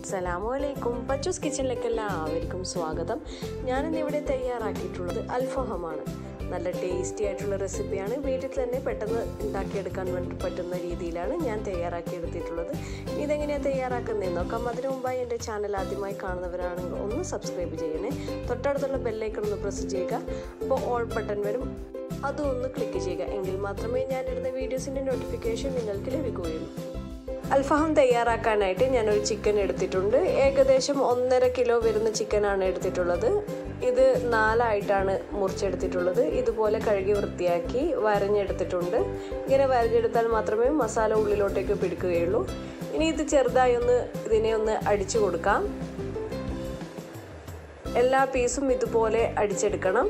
അസ്സലാമലൈക്കും പച്ചൂസ് കിച്ചണിലേക്ക് എല്ലാവർക്കും സ്വാഗതം ഞാനിന്ന് ഇവിടെ തയ്യാറാക്കിയിട്ടുള്ളത് അൽഫഹമാണ് നല്ല ടേസ്റ്റി ആയിട്ടുള്ള റെസിപ്പിയാണ് വീട്ടിൽ തന്നെ പെട്ടെന്ന് ഉണ്ടാക്കിയെടുക്കാൻ വേണ്ടി പറ്റുന്ന രീതിയിലാണ് ഞാൻ തയ്യാറാക്കിയെടുത്തിട്ടുള്ളത് ഇതെങ്ങനെയാണ് തയ്യാറാക്കുന്നതെന്ന് നോക്കാം അതിനു മുമ്പായി എൻ്റെ ചാനൽ ആദ്യമായി കാണുന്നവരാണെങ്കിൽ ഒന്ന് സബ്സ്ക്രൈബ് ചെയ്യണേ തൊട്ടടുത്തുള്ള ബെല്ലൈക്കൺ ഒന്ന് പ്രസ് ചെയ്യുക അപ്പോൾ ഓൾ ബട്ടൺ വരും അതും ഒന്ന് ക്ലിക്ക് ചെയ്യുക എങ്കിൽ മാത്രമേ ഞാനിടുന്ന വീഡിയോസിൻ്റെ നോട്ടിഫിക്കേഷൻ നിങ്ങൾക്ക് ലഭിക്കുകയുള്ളൂ അൽഫാം തയ്യാറാക്കാനായിട്ട് ഞാനൊരു ചിക്കൻ എടുത്തിട്ടുണ്ട് ഏകദേശം ഒന്നര കിലോ വരുന്ന ചിക്കനാണ് എടുത്തിട്ടുള്ളത് ഇത് നാലായിട്ടാണ് മുറിച്ചെടുത്തിട്ടുള്ളത് ഇതുപോലെ കഴുകി വൃത്തിയാക്കി വരഞ്ഞെടുത്തിട്ടുണ്ട് ഇങ്ങനെ വരഞ്ഞെടുത്താൽ മാത്രമേ മസാല ഉള്ളിലോട്ടേക്ക് പിടിക്കുകയുള്ളൂ ഇനി ഇത് ചെറുതായി ഒന്ന് ഇതിനെ ഒന്ന് അടിച്ചു കൊടുക്കാം എല്ലാ പീസും ഇതുപോലെ അടിച്ചെടുക്കണം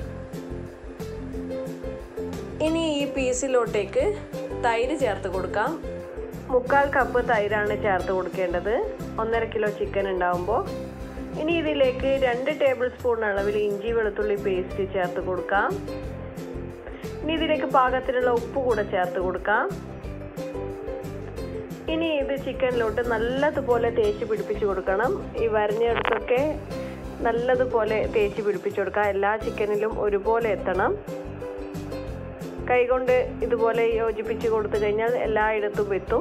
ഇനി ഈ പീസിലോട്ടേക്ക് തൈര് ചേർത്ത് കൊടുക്കാം മുക്കാൽ കപ്പ് തൈരാണ് ചേർത്ത് കൊടുക്കേണ്ടത് ഒന്നര കിലോ ചിക്കൻ ഉണ്ടാവുമ്പോൾ ഇനി ഇതിലേക്ക് രണ്ട് ടേബിൾ സ്പൂൺ അളവിൽ ഇഞ്ചി വെളുത്തുള്ളി പേസ്റ്റ് ചേർത്ത് കൊടുക്കാം ഇനി ഇതിലേക്ക് പാകത്തിനുള്ള ഉപ്പ് കൂടെ ചേർത്ത് കൊടുക്കാം ഇനി ഇത് ചിക്കനിലോട്ട് നല്ലതുപോലെ തേച്ച് പിടിപ്പിച്ച് കൊടുക്കണം ഈ വരഞ്ഞെടുത്തൊക്കെ നല്ലതുപോലെ തേച്ച് പിടിപ്പിച്ച് കൊടുക്കാം എല്ലാ ചിക്കനിലും ഒരുപോലെ എത്തണം കൈകൊണ്ട് ഇതുപോലെ യോജിപ്പിച്ച് കൊടുത്തു കഴിഞ്ഞാൽ എല്ലായിടത്തും എത്തും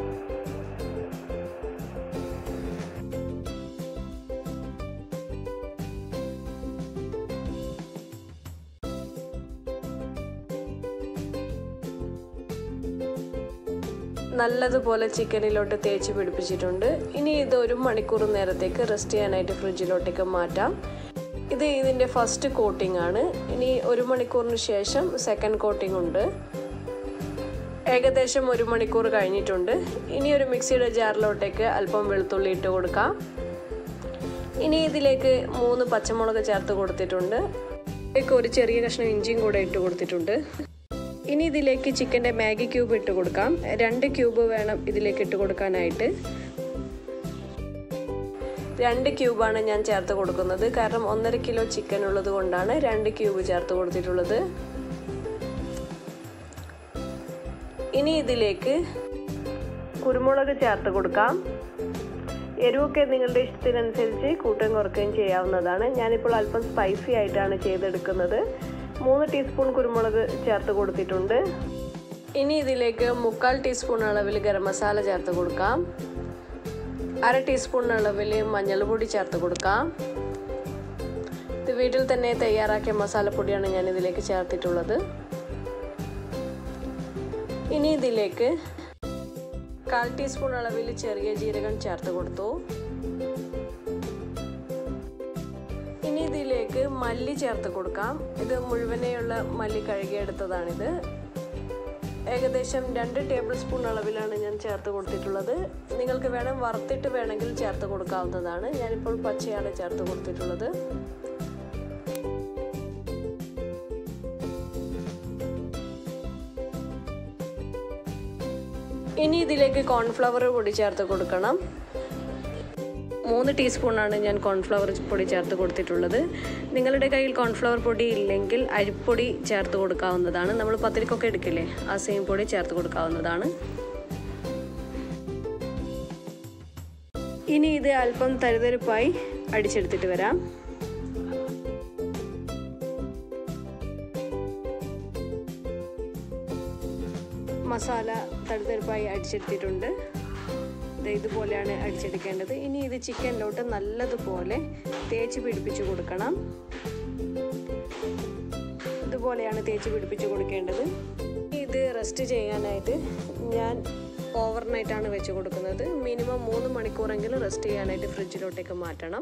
നല്ലതുപോലെ ചിക്കനിലോട്ട് തേച്ച് പിടിപ്പിച്ചിട്ടുണ്ട് ഇനി ഇത് ഒരു മണിക്കൂർ നേരത്തേക്ക് റെസ്റ്റ് ചെയ്യാനായിട്ട് ഫ്രിഡ്ജിലോട്ടേക്ക് മാറ്റാം ഇത് ഇതിൻ്റെ ഫസ്റ്റ് കോട്ടിംഗ് ആണ് ഇനി ഒരു മണിക്കൂറിന് ശേഷം സെക്കൻഡ് കോട്ടിംഗ് ഉണ്ട് ഏകദേശം ഒരു മണിക്കൂർ കഴിഞ്ഞിട്ടുണ്ട് ഇനി ഒരു മിക്സിയുടെ ജാറിലോട്ടേക്ക് അല്പം വെളുത്തുള്ളി ഇട്ട് കൊടുക്കാം ഇനി ഇതിലേക്ക് മൂന്ന് പച്ചമുളക് ചേർത്ത് കൊടുത്തിട്ടുണ്ട് ഇതിലേക്ക് ഒരു ചെറിയ കഷ്ണം ഇഞ്ചിയും കൂടെ ഇട്ട് കൊടുത്തിട്ടുണ്ട് ഇനി ഇതിലേക്ക് ചിക്കൻ്റെ മാഗി ക്യൂബ് ഇട്ട് കൊടുക്കാം രണ്ട് ക്യൂബ് വേണം ഇതിലേക്ക് ഇട്ട് കൊടുക്കാനായിട്ട് രണ്ട് ക്യൂബാണ് ഞാൻ ചേർത്ത് കൊടുക്കുന്നത് കാരണം ഒന്നര കിലോ ചിക്കൻ ഉള്ളത് കൊണ്ടാണ് രണ്ട് ക്യൂബ് ചേർത്ത് കൊടുത്തിട്ടുള്ളത് ഇനി ഇതിലേക്ക് കുരുമുളക് ചേർത്ത് കൊടുക്കാം എരിവൊക്കെ നിങ്ങളുടെ ഇഷ്ടത്തിനനുസരിച്ച് കൂട്ടം കുറയ്ക്കുകയും ചെയ്യാവുന്നതാണ് ഞാനിപ്പോൾ അല്പം സ്പൈസി ആയിട്ടാണ് ചെയ്തെടുക്കുന്നത് മൂന്ന് ടീസ്പൂൺ കുരുമുളക് ചേർത്ത് കൊടുത്തിട്ടുണ്ട് ഇനി ഇതിലേക്ക് മുക്കാൽ ടീസ്പൂൺ അളവിൽ ഗരം മസാല ചേർത്ത് കൊടുക്കാം അര ടീസ്പൂൺ അളവിൽ മഞ്ഞൾപ്പൊടി ചേർത്ത് കൊടുക്കാം ഇത് വീട്ടിൽ തന്നെ തയ്യാറാക്കിയ മസാലപ്പൊടിയാണ് ഞാൻ ഇതിലേക്ക് ചേർത്തിട്ടുള്ളത് ഇനി ഇതിലേക്ക് കാൽ ടീസ്പൂൺ അളവിൽ ചെറിയ ജീരകം ചേർത്ത് കൊടുത്തു ഇനി ഇതിലേക്ക് മല്ലി ചേർത്ത് കൊടുക്കാം ഇത് മുഴുവനെയുള്ള മല്ലി കഴുകിയെടുത്തതാണിത് ഏകദേശം രണ്ട് ടേബിൾ സ്പൂൺ അളവിലാണ് ഞാൻ ചേർത്ത് കൊടുത്തിട്ടുള്ളത് നിങ്ങൾക്ക് വേണം വറുത്തിട്ട് വേണമെങ്കിൽ ചേർത്ത് കൊടുക്കാവുന്നതാണ് ഞാനിപ്പോൾ പച്ചയാണ് ചേർത്ത് കൊടുത്തിട്ടുള്ളത് ഇനി ഇതിലേക്ക് കോൺഫ്ലവർ പൊടി ചേർത്ത് കൊടുക്കണം മൂന്ന് ടീസ്പൂണാണ് ഞാൻ കോൺഫ്ലവർ പൊടി ചേർത്ത് കൊടുത്തിട്ടുള്ളത് നിങ്ങളുടെ കയ്യിൽ കോൺഫ്ലവർ പൊടി ഇല്ലെങ്കിൽ അരിപ്പൊടി ചേർത്ത് കൊടുക്കാവുന്നതാണ് നമ്മൾ പത്തിരിക്കൊക്കെ എടുക്കില്ലേ ആ സെയിം പൊടി ചേർത്ത് കൊടുക്കാവുന്നതാണ് ഇനി ഇത് അല്പം തരുതരിപ്പായി അടിച്ചെടുത്തിട്ട് വരാം മസാല തടുതെടുപ്പായി അടിച്ചെടുത്തിട്ടുണ്ട് ഇതുപോലെയാണ് അടിച്ചെടുക്കേണ്ടത് ഇനി ഇത് ചിക്കനിലോട്ട് നല്ലതുപോലെ തേച്ച് പിടിപ്പിച്ച് കൊടുക്കണം ഇതുപോലെയാണ് തേച്ച് പിടിപ്പിച്ച് കൊടുക്കേണ്ടത് ഇത് റെസ്റ്റ് ചെയ്യാനായിട്ട് ഞാൻ ഓവർനൈറ്റാണ് വെച്ച് കൊടുക്കുന്നത് മിനിമം മൂന്ന് മണിക്കൂറെങ്കിലും റെസ്റ്റ് ചെയ്യാനായിട്ട് ഫ്രിഡ്ജിലോട്ടേക്ക് മാറ്റണം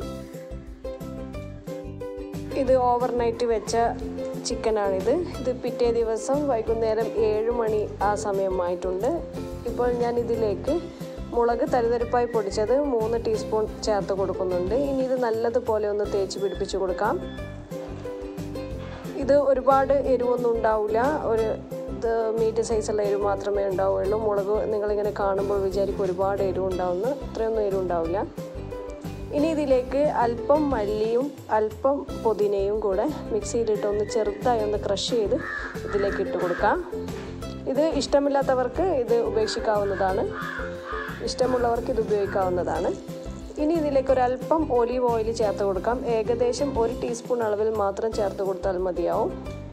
ഇത് ഓവർനൈറ്റ് വെച്ച ചിക്കനാണിത് ഇത് പിറ്റേ ദിവസം വൈകുന്നേരം ഏഴ് മണി ആ സമയമായിട്ടുണ്ട് ഇപ്പോൾ ഞാൻ ഇതിലേക്ക് മുളക് തരിതരിപ്പായി പൊടിച്ചത് മൂന്ന് ടീസ്പൂൺ ചേർത്ത് കൊടുക്കുന്നുണ്ട് ഇനി ഇത് നല്ലതുപോലെ ഒന്ന് തേച്ച് പിടിപ്പിച്ച് കൊടുക്കാം ഇത് ഒരുപാട് എരിവൊന്നും ഉണ്ടാവില്ല ഒരു ഇത് മീറ്റ് സൈസുള്ള എരിവ് മാത്രമേ ഉണ്ടാവുകയുള്ളൂ മുളക് നിങ്ങളിങ്ങനെ കാണുമ്പോൾ വിചാരിക്കും ഒരുപാട് എരിവ് ഉണ്ടാവുന്നു ഇത്രയൊന്നും എരിവ് ഉണ്ടാവില്ല ഇനി ഇതിലേക്ക് അല്പം മല്ലിയും അല്പം പുതിനയും കൂടെ മിക്സിയിലിട്ട് ഒന്ന് ചെറുതായി ഒന്ന് ക്രഷ് ചെയ്ത് ഇതിലേക്ക് ഇട്ട് കൊടുക്കാം ഇത് ഇഷ്ടമില്ലാത്തവർക്ക് ഇത് ഉപേക്ഷിക്കാവുന്നതാണ് ഇഷ്ടമുള്ളവർക്ക് ഇത് ഉപയോഗിക്കാവുന്നതാണ് ഇനി ഇതിലേക്ക് ഒരല്പം ഒലീവ് ഓയിൽ ചേർത്ത് കൊടുക്കാം ഏകദേശം ഒരു ടീസ്പൂൺ അളവിൽ മാത്രം ചേർത്ത് കൊടുത്താൽ മതിയാവും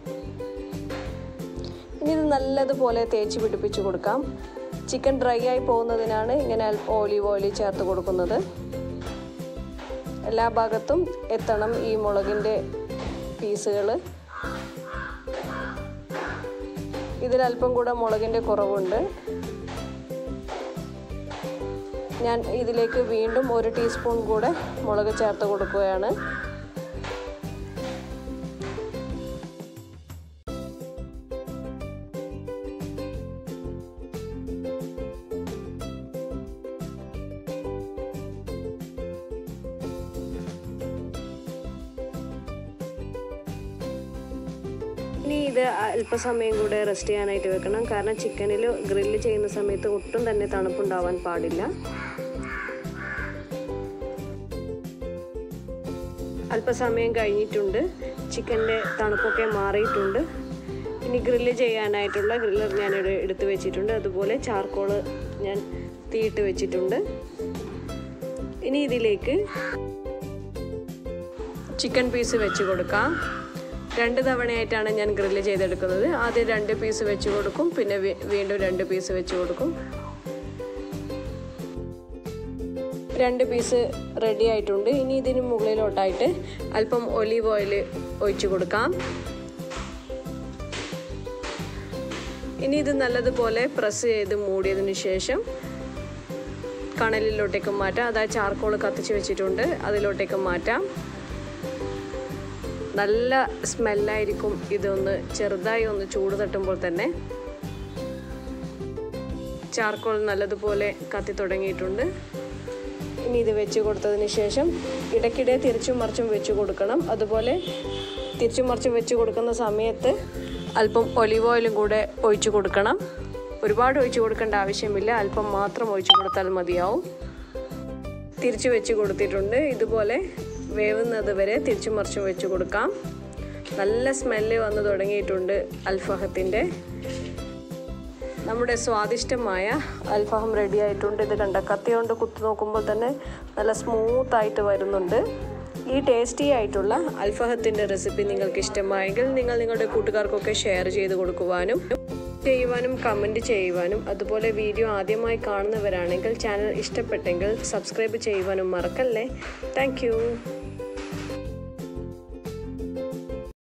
ഇനി ഇത് നല്ലതുപോലെ തേച്ച് പിടിപ്പിച്ച് കൊടുക്കാം ചിക്കൻ ഡ്രൈ ആയി പോകുന്നതിനാണ് ഇങ്ങനെ അല്പം ഒലീവ് ഓയിൽ ചേർത്ത് കൊടുക്കുന്നത് എല്ലാ ഭാഗത്തും എത്തണം ഈ മുളകിൻ്റെ പീസുകൾ ഇതിലല്പം കൂടെ മുളകിൻ്റെ കുറവുണ്ട് ഞാൻ ഇതിലേക്ക് വീണ്ടും ഒരു ടീസ്പൂൺ കൂടെ മുളക് ചേർത്ത് കൊടുക്കുകയാണ് ഇനി ഇത് അല്പസമയം കൂടെ റെസ്റ്റ് ചെയ്യാനായിട്ട് വെക്കണം കാരണം ചിക്കനിൽ ഗ്രില്ല് ചെയ്യുന്ന സമയത്ത് ഒട്ടും തന്നെ തണുപ്പുണ്ടാവാൻ പാടില്ല അല്പസമയം കഴിഞ്ഞിട്ടുണ്ട് ചിക്കൻ്റെ തണുപ്പൊക്കെ മാറിയിട്ടുണ്ട് ഇനി ഗ്രില്ല് ചെയ്യാനായിട്ടുള്ള ഗ്രില്ലർ ഞാൻ എടുത്ത് വെച്ചിട്ടുണ്ട് അതുപോലെ ചാർക്കോള് ഞാൻ തീയിട്ട് വെച്ചിട്ടുണ്ട് ഇനി ഇതിലേക്ക് ചിക്കൻ പീസ് വെച്ച് കൊടുക്കാം രണ്ട് തവണയായിട്ടാണ് ഞാൻ ഗ്രില്ല് ചെയ്തെടുക്കുന്നത് ആദ്യം രണ്ട് പീസ് വെച്ച് കൊടുക്കും പിന്നെ വീണ്ടും രണ്ട് പീസ് വെച്ച് കൊടുക്കും രണ്ട് പീസ് റെഡി ആയിട്ടുണ്ട് ഇനി ഇതിന് മുകളിലോട്ടായിട്ട് അല്പം ഒലീവ് ഓയിൽ ഒഴിച്ചു കൊടുക്കാം ഇനി ഇത് നല്ലതുപോലെ പ്രസ് ചെയ്ത് മൂടിയതിന് ശേഷം കണലിലോട്ടേക്ക് മാറ്റാം അതായത് ചാർക്കോൾ കത്തിച്ച് വെച്ചിട്ടുണ്ട് അതിലോട്ടേക്ക് മാറ്റാം നല്ല സ്മെല്ലായിരിക്കും ഇതൊന്ന് ചെറുതായി ഒന്ന് ചൂട് തട്ടുമ്പോൾ തന്നെ ചാർക്കോൾ നല്ലതുപോലെ കത്തി തുടങ്ങിയിട്ടുണ്ട് ഇനി ഇത് വെച്ച് കൊടുത്തതിന് ശേഷം ഇടയ്ക്കിടെ തിരിച്ചും മറിച്ചും വെച്ച് കൊടുക്കണം അതുപോലെ തിരിച്ചും മറിച്ചും വെച്ച് കൊടുക്കുന്ന സമയത്ത് അല്പം ഒലിവ് ഓയിലും കൂടെ ഒഴിച്ചു കൊടുക്കണം ഒരുപാട് ഒഴിച്ചു കൊടുക്കേണ്ട ആവശ്യമില്ല അല്പം മാത്രം ഒഴിച്ചു കൊടുത്താൽ മതിയാവും തിരിച്ചു വെച്ച് കൊടുത്തിട്ടുണ്ട് ഇതുപോലെ വേവുന്നത് വരെ തിരിച്ചു മറിച്ചും വെച്ച് കൊടുക്കാം നല്ല സ്മെല്ല് വന്ന് തുടങ്ങിയിട്ടുണ്ട് അൽഫഹത്തിൻ്റെ നമ്മുടെ സ്വാദിഷ്ടമായ അൽഫഹം റെഡി ആയിട്ടുണ്ട് ഇത് കണ്ട കത്തി കൊണ്ട് കുത്തി നോക്കുമ്പോൾ തന്നെ നല്ല സ്മൂത്ത് ആയിട്ട് വരുന്നുണ്ട് ഈ ടേസ്റ്റി ആയിട്ടുള്ള അൽഫഹത്തിൻ്റെ റെസിപ്പി നിങ്ങൾക്ക് ഇഷ്ടമായെങ്കിൽ നിങ്ങൾ നിങ്ങളുടെ കൂട്ടുകാർക്കൊക്കെ ഷെയർ ചെയ്ത് കൊടുക്കുവാനും ചെയ്യുവാനും കമൻറ്റ് ചെയ്യുവാനും അതുപോലെ വീഡിയോ ആദ്യമായി കാണുന്നവരാണെങ്കിൽ ചാനൽ ഇഷ്ടപ്പെട്ടെങ്കിൽ സബ്സ്ക്രൈബ് ചെയ്യുവാനും മറക്കല്ലേ താങ്ക്